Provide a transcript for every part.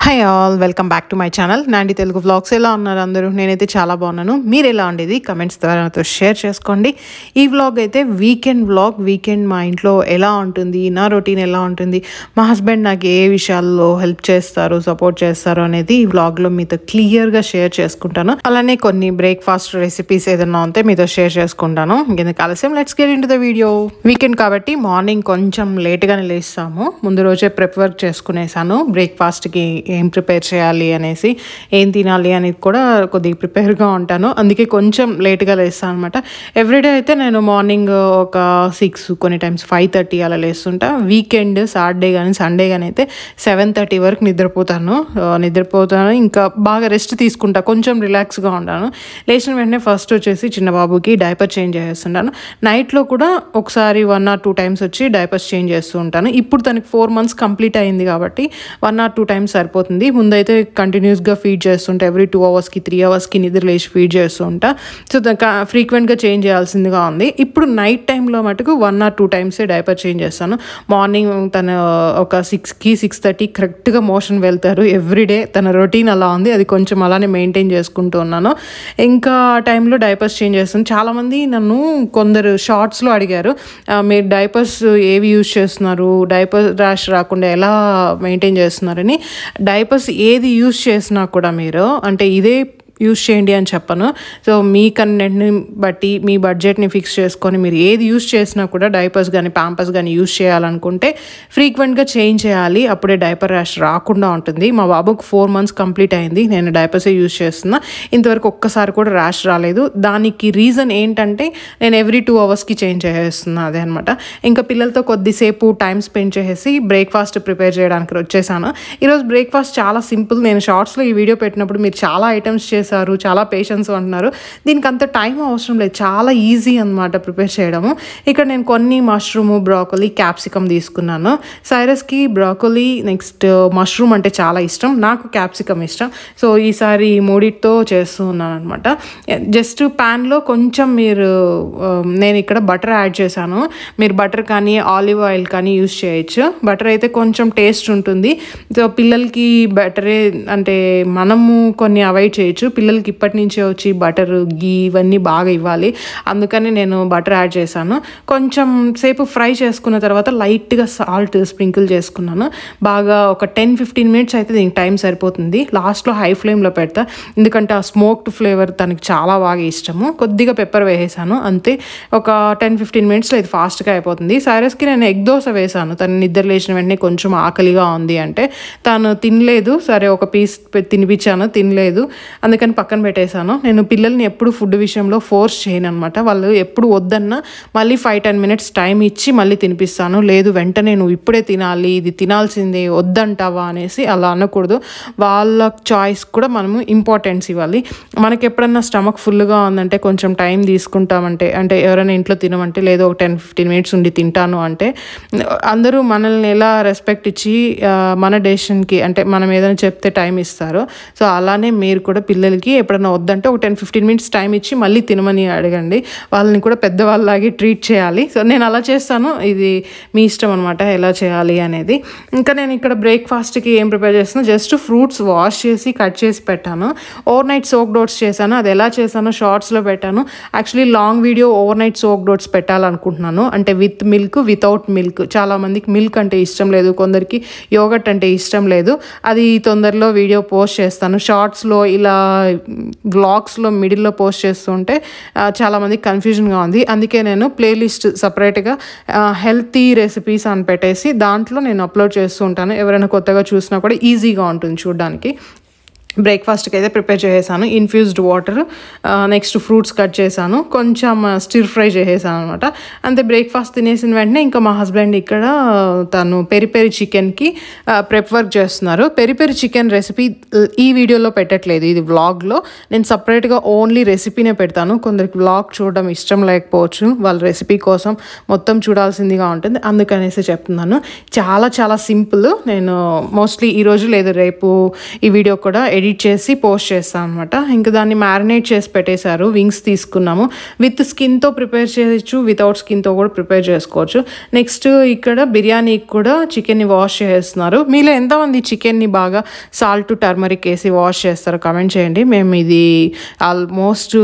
Hi all welcome back to my channel Nandi Telugu vlogs ఎలా ఉన్నారు అందరూ నేనైతే చాలా బాగున్నాను మీరు ఎలా ఉండేది కమెంట్స్ ద్వారా నాతో షేర్ చేసుకోండి ఈ వ్లాగ్ అయితే వీకెండ్ వ్లాగ్ వీకెండ్ మా ఇంట్లో ఎలా ఉంటుంది నా రొటీన్ ఎలా ఉంటుంది మా హస్బెండ్ నాకు ఏ విషయాల్లో హెల్ప్ చేస్తారు సపోర్ట్ చేస్తారు అనేది ఈ వ్లాగ్లో మీతో క్లియర్గా షేర్ చేసుకుంటాను అలానే కొన్ని బ్రేక్ఫాస్ట్ రెసిపీస్ ఏదైనా ఉంటే మీతో షేర్ చేసుకుంటాను ఇంకెందుకు ఆలస్యం let's get in the video weekend కాబట్టి మార్నింగ్ కొంచెం లేట్గానే లేస్తాము ముందు రోజే ప్రెప్ వర్క్ చేసుకునేసాను బ్రేక్ఫాస్ట్కి ఏం ప్రిపేర్ చేయాలి అనేసి ఏం తినాలి అనేది కూడా కొద్దిగా ప్రిపేర్గా ఉంటాను అందుకే కొంచెం లేట్గా లేస్తాను అనమాట ఎవ్రీడే అయితే నేను మార్నింగ్ ఒక సిక్స్ కొన్ని టైమ్స్ ఫైవ్ థర్టీ అలా లేస్తుంటా వీకెండ్ సాటర్డే కానీ సండే కానీ అయితే సెవెన్ థర్టీ వరకు నిద్రపోతాను ఆ, నిద్రపోతాను ఇంకా బాగా రెస్ట్ తీసుకుంటా కొంచెం రిలాక్స్గా ఉంటాను లేచిన వెంటనే ఫస్ట్ వచ్చేసి చిన్న బాబుకి డైపర్ చేంజ్ చేస్తుంటాను నైట్లో కూడా ఒకసారి వన్ ఆర్ టూ టైమ్స్ వచ్చి డైపర్స్ చేంజ్ చేస్తూ ఉంటాను ఇప్పుడు తనకి ఫోర్ మంత్స్ కంప్లీట్ అయింది కాబట్టి వన్ ఆర్ టూ టైమ్స్ సరిపోతుంది ముందైతే కంటిన్యూస్గా ఫీడ్ చేస్తుంటా ఎవ్రీ టూ అవర్స్కి త్రీ అవర్స్కి నిద్ర లేచి ఫీడ్ చేస్తూ ఉంటా సో ఫ్రీక్వెంట్గా చేంజ్ చేయాల్సిందిగా ఉంది ఇప్పుడు నైట్ టైంలో మటుకు వన్ ఆర్ టూ టైమ్సే డైపర్ చేంజ్ చేస్తాను మార్నింగ్ తన ఒక సిక్స్కి సిక్స్ థర్టీ కరెక్ట్గా మోషన్ వెళ్తారు ఎవ్రీడే తన రొటీన్ అలా ఉంది అది కొంచెం అలానే మెయింటైన్ చేసుకుంటూ ఉన్నాను ఇంకా ఆ టైంలో డైపర్స్ చేంజ్ చేస్తాను చాలామంది నన్ను కొందరు షార్ట్స్లో అడిగారు "ఆ, మీరు డైపర్స్ ఏవి యూజ్ చేస్తున్నారు డైపర్ ర్యాష్ రాకుండా ఎలా మెయింటైన్ చేస్తున్నారని డైపర్స్ ఏది యూజ్ చేసినా కూడా మీరు అంటే ఇదే యూజ్ చేయండి అని చెప్పను సో మీ కన్నెంట్ని బట్టి మీ బడ్జెట్ని ఫిక్స్ చేసుకొని మీరు ఏది యూజ్ చేసినా కూడా డైపర్స్ కానీ ప్యాంపర్స్ కానీ యూజ్ చేయాలనుకుంటే ఫ్రీక్వెంట్గా చేంజ్ చేయాలి అప్పుడే డైపర్ ర్యాష్ రాకుండా ఉంటుంది మా బాబుకు ఫోర్ మంత్స్ కంప్లీట్ అయింది నేను డైపర్సే యూజ్ చేస్తున్నా ఇంతవరకు ఒక్కసారి కూడా ర్యాష్ రాలేదు దానికి రీజన్ ఏంటంటే నేను ఎవ్రీ టూ అవర్స్కి చేంజ్ చేసేస్తున్నా అదే అనమాట ఇంకా పిల్లలతో కొద్దిసేపు టైం స్పెండ్ చేసేసి బ్రేక్ఫాస్ట్ ప్రిపేర్ చేయడానికి వచ్చేసాను ఈరోజు బ్రేక్ఫాస్ట్ చాలా సింపుల్ నేను షార్ట్స్లో ఈ వీడియో పెట్టినప్పుడు మీరు చాలా ఐటమ్స్ చేశారు చాలా పేషెన్స్ అంటున్నారు దీనికి అంత టైం అవసరం లేదు చాలా ఈజీ అనమాట ప్రిపేర్ చేయడము ఇక్కడ నేను కొన్ని మష్రూమ్ బ్రాకోలీ క్యాప్సికమ్ తీసుకున్నాను సైరస్కి బ్రాకోలీ నెక్స్ట్ మష్రూమ్ అంటే చాలా ఇష్టం నాకు క్యాప్సికమ్ ఇష్టం సో ఈసారి ఈ మూడిటితో చేస్తూ ఉన్నాను అనమాట జస్ట్ ప్యాన్లో కొంచెం మీరు ఆ, నేను ఇక్కడ బటర్ యాడ్ చేశాను మీరు బటర్ కానీ ఆలివ్ ఆయిల్ కానీ యూస్ చేయొచ్చు బటర్ అయితే కొంచెం టేస్ట్ ఉంటుంది సో పిల్లలకి బటరే అంటే మనము కొన్ని అవాయిడ్ చేయొచ్చు పిల్లలకి ఇప్పటి నుంచే వచ్చి బటర్ గీ ఇవన్నీ బాగా ఇవ్వాలి అందుకని నేను బటర్ యాడ్ చేశాను కొంచెం సేపు ఫ్రై చేసుకున్న తర్వాత లైట్గా సాల్ట్ స్ప్రింకిల్ చేసుకున్నాను బాగా ఒక టెన్ ఫిఫ్టీన్ మినిట్స్ అయితే దీనికి టైం సరిపోతుంది లాస్ట్లో హై ఫ్లేమ్లో పెడతా ఎందుకంటే ఆ స్మోక్డ్ ఫ్లేవర్ తనకి చాలా బాగా ఇష్టము కొద్దిగా పెప్పర్ వేసేసాను అంతే ఒక టెన్ ఫిఫ్టీన్ మినిట్స్లో ఇది ఫాస్ట్గా అయిపోతుంది సైరస్కి నేను ఎగ్ దోశ వేసాను తను నిద్ర లేచిన వెంటనే కొంచెం ఆకలిగా ఉంది అంటే తను తినలేదు సరే ఒక పీస్ తినిపించాను తినలేదు అందుకని పక్కన పెట్టేశాను నేను పిల్లల్ని ఎప్పుడు ఫుడ్ విషయంలో ఫోర్స్ చేయను అనమాట వాళ్ళు ఎప్పుడు వద్దన్నా మళ్ళీ ఫైవ్ టెన్ మినిట్స్ టైం ఇచ్చి మళ్ళీ తినిపిస్తాను లేదు వెంటనే నువ్వు ఇప్పుడే తినాలి ఇది తినాల్సిందే వద్దంటావా అనేసి అలా అనకూడదు వాళ్ళ చాయిస్ కూడా మనము ఇంపార్టెన్స్ ఇవ్వాలి మనకి ఎప్పుడన్నా స్టమక్ ఫుల్గా ఉందంటే కొంచెం టైం తీసుకుంటామంటే అంటే ఎవరైనా ఇంట్లో తినమంటే లేదో ఒక టెన్ ఫిఫ్టీన్ మినిట్స్ ఉండి తింటాను అంటే అందరూ మనల్ని ఎలా రెస్పెక్ట్ ఇచ్చి ఆ, మన డెసిషన్కి అంటే మనం ఏదైనా చెప్తే టైం ఇస్తారో సో అలానే మీరు కూడా పిల్లలకి ఎప్పుడైనా వద్దంటే ఒక టెన్ ఫిఫ్టీన్ మినిట్స్ టైం ఇచ్చి మళ్ళీ తినమని అడగండి వాళ్ళని కూడా పెద్దవాళ్ళలాగే ట్రీట్ చేయాలి సో నేను అలా చేస్తాను ఇది మీ ఇష్టం అనమాట ఎలా చేయాలి అనేది ఇంకా నేను ఇక్కడ బ్రేక్ఫాస్ట్కి ఏం ప్రిపేర్ చేస్తాను జస్ట్ ఫ్రూట్స్ వాష్ చేసి కట్ చేసి పెట్టాను ఓవర్ నైట్ సోక్ డోట్స్ చేశాను అది ఎలా చేశానో షార్ట్స్లో పెట్టాను actually long video overnight soaked oats పెట్టాలనుకుంటున్నాను అంటే విత్ మిల్క్ వితౌట్ మిల్క్ చాలా మందికి మిల్క్ అంటే ఇష్టం లేదు కొందరికి యోగట్ అంటే ఇష్టం లేదు అది తొందరలో వీడియో పోస్ట్ చేస్తాను షార్ట్స్లో ఇలా వ్లాగ్స్లో మిడిల్లో పోస్ట్ చేస్తుంటే ఆ, చాలా మందికి కన్ఫ్యూజన్గా ఉంది అందుకే నేను ప్లేలిస్ట్ సపరేట్గా హెల్తీ రెసిపీస్ అని పెట్టేసి దాంట్లో నేను అప్లోడ్ చేస్తూ ఉంటాను ఎవరైనా కొత్తగా చూసినా కూడా ఈజీగా ఉంటుంది చూడడానికి బ్రేక్ఫాస్ట్కి అయితే ప్రిపేర్ చేసేసాను infused water next fruits cut చేశాను కొంచెం స్టిర్ ఫ్రై చేసేసాను అనమాట అంతే బ్రేక్ఫాస్ట్ తినేసిన వెంటనే ఇంకా మా హస్బెండ్ ఇక్కడ తను పెరి పెరి చికెన్కి ప్రెప్ వర్క్ చేస్తున్నారు పెరి పెరి చికెన్ రెసిపీ ఈ వీడియోలో పెట్టట్లేదు ఇది వ్లాగ్లో నేను సపరేట్గా ఓన్లీ రెసిపీనే పెడతాను కొందరికి వ్లాగ్ చూడడం ఇష్టం లేకపోవచ్చు వాళ్ళ రెసిపీ కోసం మొత్తం చూడాల్సిందిగా ఉంటుంది అందుకనేసి చెప్తున్నాను చాలా చాలా సింపుల్ నేను మోస్ట్లీ ఈరోజు లేదు రేపు ఈ వీడియో కూడా ఎడిట్ చేసి పోస్ట్ చేస్తాను అనమాట ఇంకా దాన్ని మ్యారినేట్ చేసి పెట్టేశారు వింగ్స్ తీసుకున్నాము విత్ స్కిన్తో ప్రిపేర్ చేయొచ్చు వితౌట్ స్కిన్తో కూడా ప్రిపేర్ చేసుకోవచ్చు నెక్స్ట్ ఇక్కడ బిర్యానీకి కూడా చికెన్ని వాష్ చేస్తున్నారు మీలో ఎంతమంది చికెన్ని బాగా సాల్ట్ టర్మరిక్ వేసి వాష్ చేస్తారు కమెంట్ చేయండి మేము ఇది ఆల్మోస్ట్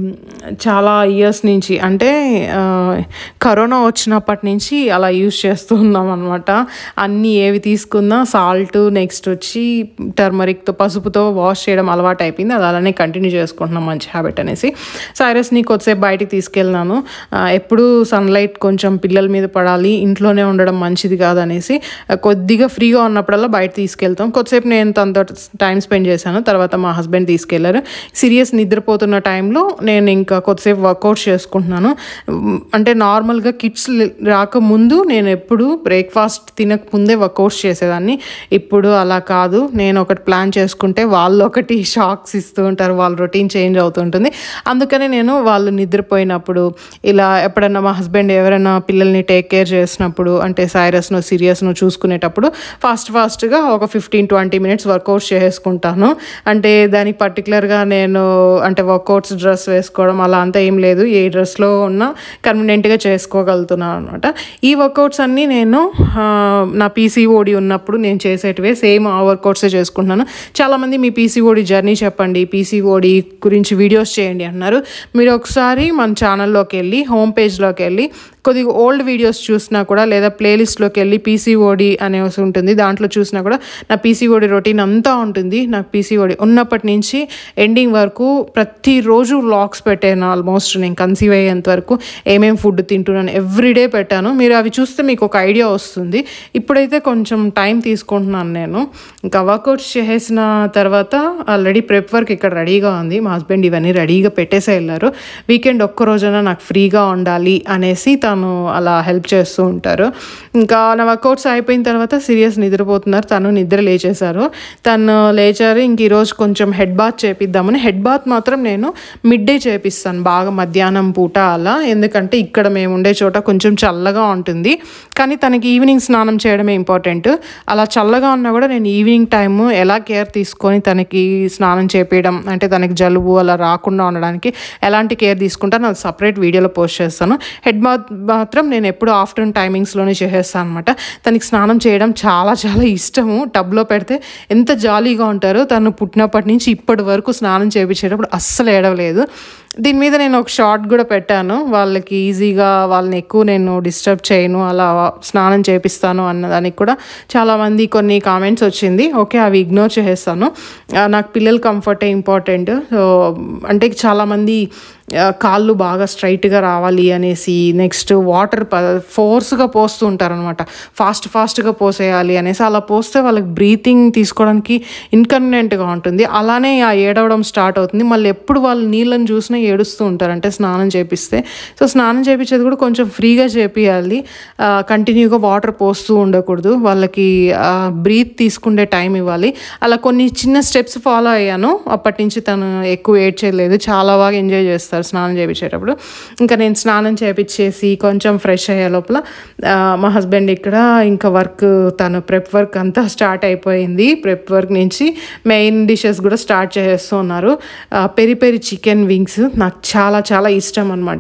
చాలా ఇయర్స్ నుంచి అంటే ఆ, కరోనా వచ్చినప్పటి నుంచి అలా యూస్ చేస్తూ ఉన్నాం అనమాట అన్నీ ఏవి తీసుకున్నా సాల్ట్ నెక్స్ట్ వచ్చి టర్మరిక్తో పసుపుతో వాష్ చేయడం అలవాటు అయిపోయింది అది అలానే కంటిన్యూ చేసుకుంటున్నాం మంచి హ్యాబిట్ అనేసి సైరస్ని కొద్దిసేపు బయటికి తీసుకెళ్ళినాను ఆ, ఎప్పుడు సన్లైట్ కొంచెం పిల్లల మీద పడాలి ఇంట్లోనే ఉండడం మంచిది కాదనేసి ఆ, కొద్దిగా ఫ్రీగా ఉన్నప్పుడల్లా బయట తీసుకెళ్తాం కొద్దిసేపు నేను తనతో టైం స్పెండ్ చేశాను తర్వాత మా హస్బెండ్ తీసుకెళ్లారు సీరియస్ నిద్రపోతున్న టైంలో నేను ఇంకా కొద్దిసేపు వర్కౌట్ చేసుకుంటున్నాను ఉమ్, అంటే నార్మల్గా కిడ్స్ రాకముందు నేను ఎప్పుడు బ్రేక్ఫాస్ట్ తినక ముందే వర్కౌట్స్ చేసేదాన్ని ఇప్పుడు అలా కాదు నేను ఒకటి ప్లాన్ చేసుకుంటే వాళ్ళు ఒకటి షాక్స్ ఇస్తూ ఉంటారు వాళ్ళ రొటీన్ చేంజ్ అవుతుంటుంది అందుకనే నేను వాళ్ళు నిద్రపోయినప్పుడు ఇలా ఎప్పుడన్నా మా హస్బెండ్ ఎవరైనా పిల్లల్ని టేక్ కేర్ చేసినప్పుడు అంటే సైరస్ను సీరియస్ను చూసుకునేటప్పుడు ఫాస్ట్ ఫాస్ట్గా ఒక ఫిఫ్టీన్ ట్వంటీ మినిట్స్ వర్కౌట్స్ చేసుకుంటాను అంటే దానికి పర్టికులర్గా నేను అంటే వర్కౌట్స్ డ్రెస్ వేసుకోవడం అలా అంతా ఏం లేదు ఏ డ్రెస్లో ఉన్నా కన్వీనియంట్గా చేసుకోగలుగుతున్నాను అనమాట ఈ వర్కౌట్స్ అన్నీ నేను ఆ, నా పీసీఓడి ఉన్నప్పుడు నేను చేసేటివే సేమ్ ఆ వర్కౌట్సే చేసుకుంటున్నాను చాలామంది మీ పీసీఓడి జర్నీ చెప్పండి పీసీఓడి గురించి వీడియోస్ చేయండి అన్నారు మీరు ఒకసారి మన ఛానల్లోకి వెళ్ళి హోమ్ పేజ్లోకి వెళ్ళి కొద్దిగా ఓల్డ్ వీడియోస్ చూసినా కూడా లేదా ప్లేలిస్ట్లోకి వెళ్ళి పీసీఓడి అనేసి ఉంటుంది దాంట్లో చూసినా కూడా నా పీసీఓడి రొటీన్ అంతా ఉంటుంది నాకు పీసీఓడి ఉన్నప్పటి నుంచి ఎండింగ్ వరకు ప్రతిరోజు వ్లాగ్స్ పెట్టాను ఆల్మోస్ట్ నేను కన్సీవ్ అయ్యేంత వరకు ఏమేమి ఫుడ్ తింటున్నాను ఎవ్రీడే పెట్టాను మీరు అవి చూస్తే మీకు ఒక ఐడియా వస్తుంది ఇప్పుడైతే కొంచెం టైం తీసుకుంటున్నాను నేను ఇంకా వర్కౌట్స్ చేసిన తర్వాత ఆల్రెడీ ప్రెప్ వర్క్ ఇక్కడ రెడీగా ఉంది మా హస్బెండ్ ఇవన్నీ రెడీగా పెట్టేసే వెళ్ళారు వీకెండ్ ఒక్క రోజైనా నాకు ఫ్రీగా ఉండాలి అనేసి తను అలా హెల్ప్ చేస్తూ ఉంటారు ఇంకా నా వర్కౌట్స్ అయిపోయిన తర్వాత సీరియస్ నిద్రపోతున్నారు తను నిద్ర లేచేశారు తను లేచారు ఇంక ఈరోజు కొంచెం హెడ్ బాత్ చేపిద్దామని హెడ్ బాత్ మాత్రం నేను మిడ్ డే చేపిస్తాను బాగా మధ్యాహ్నం పూట అలా ఎందుకంటే ఇక్కడ మేము ఉండే చోట కొంచెం చల్లగా ఉంటుంది కానీ తనకి ఈవినింగ్ స్నానం చేయడమే ఇంపార్టెంట్ అలా చల్లగా ఉన్నా కూడా నేను ఈవినింగ్ టైము ఎలా కేర్ తీసుకొని తనకి స్నానం చేపించడం అంటే తనకి జలుబు అలా రాకుండా ఉండడానికి ఎలాంటి కేర్ తీసుకుంటానో అది సపరేట్ వీడియోలో పోస్ట్ చేస్తాను హెడ్ బాత్ మాత్రం నేను ఎప్పుడు ఆఫ్టర్నూన్ టైమింగ్స్లోనే చేసేస్తాను అనమాట తనకి స్నానం చేయడం చాలా చాలా ఇష్టము టబ్లో పెడితే ఎంత జాలీగా ఉంటారో తను పుట్టినప్పటి నుంచి ఇప్పటి వరకు స్నానం చేయించేటప్పుడు అస్సలు ఏడవలేదు దీని మీద నేను ఒక షార్ట్ కూడా పెట్టాను వాళ్ళకి ఈజీగా వాళ్ళని ఎక్కువ నేను డిస్టర్బ్ చేయను అలా స్నానం చేపిస్తాను అన్న దానికి కూడా చాలామంది కొన్ని కామెంట్స్ వచ్చింది ఓకే అవి ఇగ్నోర్ చేసేస్తాను ఆ, నాకు పిల్లల కంఫర్టే ఇంపార్టెంట్ సో అంటే చాలామంది ఆ, కాళ్ళు బాగా స్ట్రైట్గా రావాలి అనేసి నెక్స్ట్ వాటర్ ఫోర్స్గా పోస్తూ ఉంటారనమాట ఫాస్ట్ ఫాస్ట్గా పోసేయాలి అనేసి అలా పోస్తే వాళ్ళకి బ్రీతింగ్ తీసుకోవడానికి ఇన్కన్వీనియంట్గా ఉంటుంది అలానే ఆ ఏడవడం స్టార్ట్ అవుతుంది మళ్ళీ ఎప్పుడు వాళ్ళు నీళ్ళని చూసినా ఏడుస్తూ ఉంటారు అంటే స్నానం చేపిస్తే సో స్నానం చేపించేది కూడా కొంచెం ఫ్రీగా చేపియాలి కంటిన్యూగా వాటర్ పోస్తూ ఉండకూడదు వాళ్ళకి బ్రీత్ తీసుకుండే టైం ఇవ్వాలి అలా కొన్ని చిన్న స్టెప్స్ ఫాలో అయ్యాను అప్పటి నుంచి తను ఎక్కువ ఏడ్ చేయలేదు చాలా బాగా ఎంజాయ్ చేస్తారు స్నానం చేయించేటప్పుడు ఇంకా నేను స్నానం చేపించేసి కొంచెం ఫ్రెష్ అయ్యే లోపల ఆ, మా హస్బెండ్ ఇక్కడ ఇంకా వర్క్ తను ప్రెప్ వర్క్ అంతా స్టార్ట్ అయిపోయింది ప్రెప్ వర్క్ నుంచి మెయిన్ డిషెస్ కూడా స్టార్ట్ చేస్తున్నారు ఆ, పెరి పెరి చికెన్ వింగ్స్ నాకు చాలా చాలా ఇష్టం అనమాట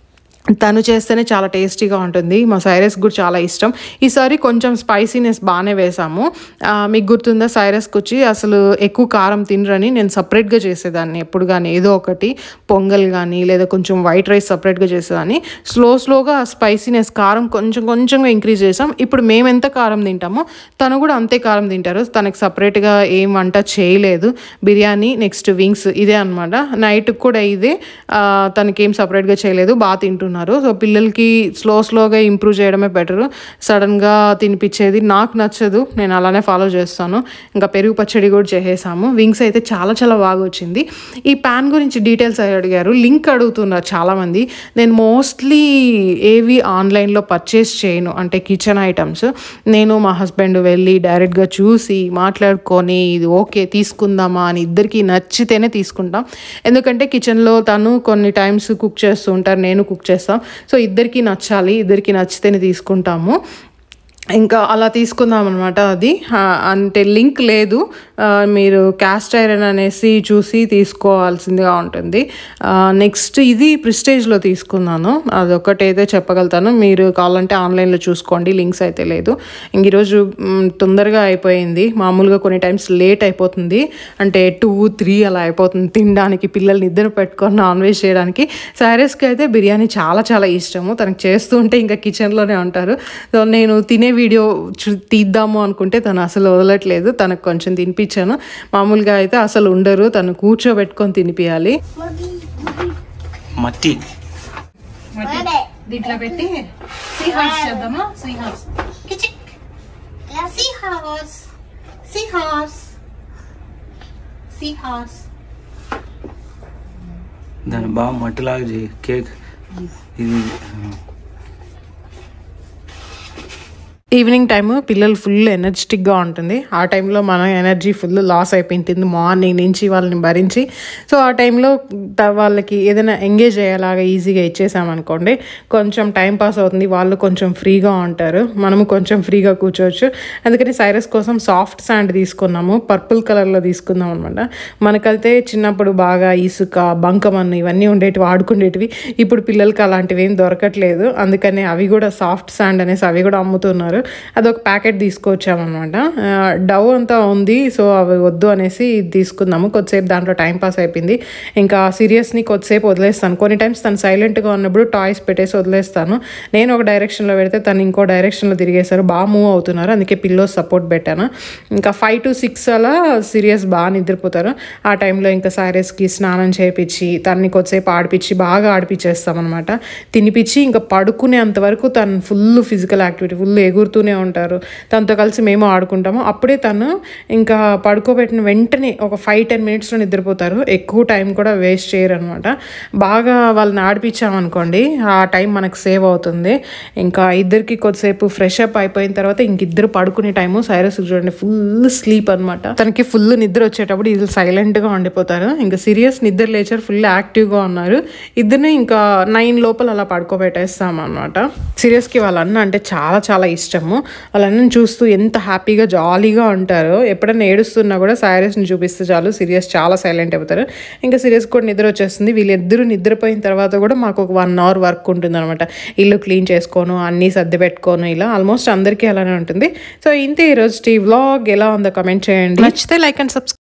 తను చేస్తేనే చాలా టేస్టీగా ఉంటుంది మా సైరస్ కూడా చాలా ఇష్టం ఈసారి కొంచెం స్పైసీనెస్ బాగానే వేసాము ఆ, మీకు గుర్తుందా సైరస్కి వచ్చి అసలు ఎక్కువ కారం తినరని నేను సపరేట్గా చేసేదాన్ని ఎప్పుడు కానీ ఏదో ఒకటి పొంగల్ కానీ లేదా కొంచెం వైట్ రైస్ సపరేట్గా చేసేదాన్ని స్లో స్లోగా స్పైసీనెస్ కారం కొంచెం కొంచెంగా ఇంక్రీజ్ చేసాం ఇప్పుడు మేము ఎంత కారం తింటామో తను కూడా అంతే కారం తింటారు తనకి సపరేట్గా ఏం వంట చేయలేదు బిర్యానీ నెక్స్ట్ వింగ్స్ ఇదే అనమాట నైట్కి కూడా ఇదే ఆ, తనకి ఏం సపరేట్గా చేయలేదు బాగా తింటున్నారు సో పిల్లలకి స్లో స్లోగా ఇంప్రూవ్ చేయడమే బెటర్ సడన్గా తినిపించేది నాకు నచ్చదు నేను అలానే ఫాలో చేస్తాను ఇంకా పెరుగు పచ్చడి కూడా చేసేసాము వింగ్స్ అయితే చాలా చాలా బాగా వచ్చింది ఈ ప్యాన్ గురించి డీటెయిల్స్ అడిగారు లింక్ అడుగుతున్నారు చాలామంది నేను మోస్ట్లీ ఏవి ఆన్లైన్లో పర్చేస్ చేయను అంటే కిచెన్ ఐటమ్స్ నేను మా హస్బెండ్ వెళ్ళి డైరెక్ట్గా చూసి మాట్లాడుకొని ఇది ఓకే తీసుకుందామా అని ఇద్దరికి నచ్చితేనే తీసుకుంటాం ఎందుకంటే కిచెన్లో తను కొన్ని టైమ్స్ కుక్ చేస్తూ ఉంటారు నేను కుక్ చేస్తాం సో ఇద్దరికి నచ్చాలి ఇద్దరికి నచ్చితేనే తీసుకుంటాము ఇంకా అలా తీసుకుందాం అనమాట అది ఆ, అంటే లింక్ లేదు ఆ, మీరు క్యాస్ట్ ఐరన్ అనేసి చూసి తీసుకోవాల్సిందిగా ఉంటుంది నెక్స్ట్ ఇది ప్రిస్టేజ్లో తీసుకున్నాను అదొకటైతే చెప్పగలుగుతాను మీరు కావాలంటే ఆన్లైన్లో చూసుకోండి లింక్స్ అయితే లేదు ఇంక ఈరోజు మ్, తొందరగా అయిపోయింది మామూలుగా కొన్ని టైమ్స్ లేట్ అయిపోతుంది అంటే టూ త్రీ అలా అయిపోతుంది తినడానికి పిల్లల్ని నిద్ర పెట్టుకొని నాన్ వెజ్ చేయడానికి సారీస్కి అయితే బిర్యానీ చాలా చాలా ఇష్టము తనకు చేస్తూ ఉంటే ఇంకా కిచెన్లోనే ఉంటారు సో నేను తినే వీడియో చూ- తీద్దాము అనుకుంటే తను అసలు వదలట్లేదు తనకు కొంచెం తినిపించాను మామూలుగా అయితే అసలు ఉండరు తను కూర్చోబెట్టుకొని తినిపించాలి మట్టి దీంట్లో పెట్టి సీహార్స్ చేద్దామా సీహార్స్ Seahorse. Seahorse. Seahorse. దాన్ని బాగా మట్టిలాగా చేయి కేక్ ఇది ఈవినింగ్ టైము పిల్లలు ఫుల్ ఎనర్జెటిక్గా ఉంటుంది ఆ టైంలో మన ఎనర్జీ ఫుల్ లాస్ అయిపోయింది మార్నింగ్ నుంచి వాళ్ళని భరించి సో ఆ టైంలో త- వాళ్ళకి ఏదైనా ఎంగేజ్ అయ్యేలాగా ఈజీగా ఇచ్చేసామనుకోండి కొంచెం టైం పాస్ అవుతుంది వాళ్ళు కొంచెం ఫ్రీగా ఉంటారు మనము కొంచెం ఫ్రీగా కూర్చోవచ్చు అందుకని సైరస్ కోసం సాఫ్ట్ శాండ్ తీసుకున్నాము పర్పుల్ కలర్లో తీసుకుందాం అనమాట మనకైతే చిన్నప్పుడు బాగా ఇసుక బంకమన్ను ఇవన్నీ ఉండేటివి ఆడుకునేటివి ఇప్పుడు పిల్లలకి అలాంటివి ఏం దొరకట్లేదు అందుకని అవి కూడా సాఫ్ట్ శాండ్ అనేసి అవి కూడా అమ్ముతున్నారు అదొక ప్యాకెట్ తీసుకొచ్చామన్నమాట ఆ, డవ్ అంతా ఉంది సో అవి వద్దు అనేసి ఇది తీసుకుందాము కొద్దిసేపు దాంట్లో టైం పాస్ అయిపోయింది ఇంకా సీరియస్ని కొద్దిసేపు వదిలేస్తాను కొన్ని టైమ్స్ తను సైలెంట్గా ఉన్నప్పుడు టాయ్స్ పెట్టేసి వదిలేస్తాను నేను ఒక డైరెక్షన్లో పెడితే తను ఇంకో డైరెక్షన్లో తిరిగేశారు బాగా మూవ్ అవుతున్నారు అందుకే పిల్లో సపోర్ట్ పెట్టాను ఇంకా ఫైవ్ టు సిక్స్ అలా సీరియస్ బాగా నిద్రపోతారు ఆ టైంలో ఇంకా సారీస్కి స్నానం చేయించి తనని కొద్దిసేపు ఆడిపించి బాగా ఆడిపించేస్తామన్నమాట తినిపించి ఇంకా పడుకునేంత వరకు తను ఫుల్ ఫిజికల్ యాక్టివిటీ ఫుల్ ఎగురుతూనే ఉంటారు తనతో కలిసి మేము ఆడుకుంటాము అప్పుడే తను ఇంకా పడుకోబెట్టిన వెంటనే ఒక ఫైవ్ టెన్ మినిట్స్లో నిద్రపోతారు ఎక్కువ టైం కూడా వేస్ట్ చేయరు అనమాట బాగా వాళ్ళని ఆడిపించామనుకోండి ఆ టైం మనకు సేవ్ అవుతుంది ఇంకా ఇద్దరికి కొద్దిసేపు ఫ్రెష్ అప్ అయిపోయిన తర్వాత ఇంక ఇద్దరు పడుకునే టైము సైరస్ చూడండి ఫుల్ స్లీప్ అనమాట తనకి ఫుల్ నిద్ర వచ్చేటప్పుడు ఇది సైలెంట్గా ఉండిపోతారు ఇంకా సీరియస్ నిద్ర లేచారు ఫుల్ యాక్టివ్గా ఉన్నారు ఇద్దరిని ఇంకా నైన్ లోపల అలా పడుకోబెట్టేస్తాం అనమాట సీరియస్కి వాళ్ళ అన్న అంటే చాలా చాలా ఇష్టము వాళ్ళ అన్నని చూస్తూ ఎంత హ్యాపీగా జాలీగా ఉంటారో ఎప్పుడైనా ఏడుస్తున్నా కూడా సైరస్ని చూపిస్తే చాలు సీరియస్ చాలా సైలెంట్ అయిపోతారు ఇంకా సీరియస్ కూడా నిద్ర వచ్చేస్తుంది వీళ్ళిద్దరూ నిద్రపోయిన తర్వాత కూడా మాకు ఒక వన్ అవర్ వర్క్ ఉంటుంది అనమాట ఇల్లు క్లీన్ చేసుకోను అన్నీ సర్ది పెట్టుకోను ఇలా ఆల్మోస్ట్ అందరికీ అలానే ఉంటుంది సో ఇంతే ఈరోజు టీ వ్లాగ్ ఎలా ఉందో కమెంట్ చేయండి నచ్చితే లైక్ అండ్ సబ్స్క్రైబ్